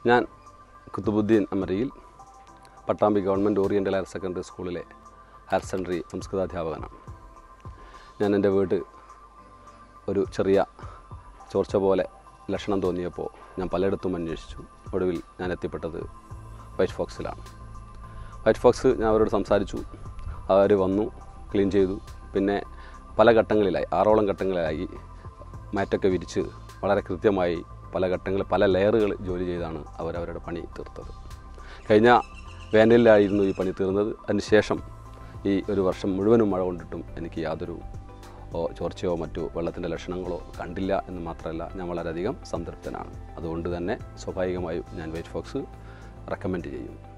ഞാൻ കുത്തുബുദ്ദീൻ അമരിയിൽ Pattambi government oriental higher secondary സ്കൂളിലെ ഹയർ സെക്കൻഡറി സംസ്കൃതാധ്യാപകനാണ് ഞാൻ എൻ്റെ വീട് ഒരു ചെറിയ ചോർച്ച പോലെ ലക്ഷണം തോന്നിയപ്പോൾ ഞാൻ പലയിടത്തും അന്വേഷിച്ചു ഒടുവിൽ ഞാൻ എത്തിപ്പെട്ടത് വൈറ്റ് ഫോക്സിലാണ് വൈറ്റ് ഫോക്സ് ഞാൻ അവരോട് സംസാരിച്ചു അവർ വന്നു ക്ലീൻ ചെയ്തു പിന്നെ പല ഘട്ടങ്ങളിലായി ആറോളം ഘട്ടങ്ങളിലായി മാറ്റൊക്കെ വിരിച്ച് വളരെ കൃത്യമായി പല ഘട്ടങ്ങളിൽ പല ലെയറുകൾ ജോലി ചെയ്താണ് അവരവരുടെ പണി തീർത്തത് കഴിഞ്ഞ വേനലിലായിരുന്നു ഈ പണി തീർന്നത് അതിനുശേഷം ഈ ഒരു വർഷം മുഴുവനും മഴ കൊണ്ടിട്ടും എനിക്ക് യാതൊരു ഓ ചോർച്ചയോ മറ്റു വെള്ളത്തിൻ്റെ ലക്ഷണങ്ങളോ കണ്ടില്ല എന്ന് മാത്രമല്ല ഞാൻ വളരെയധികം സംതൃപ്തനാണ് അതുകൊണ്ട് തന്നെ സ്വാഭാവികമായും ഞാൻ വൈറ്റ് ഫോക്സ് റെക്കമെൻഡ് ചെയ്യും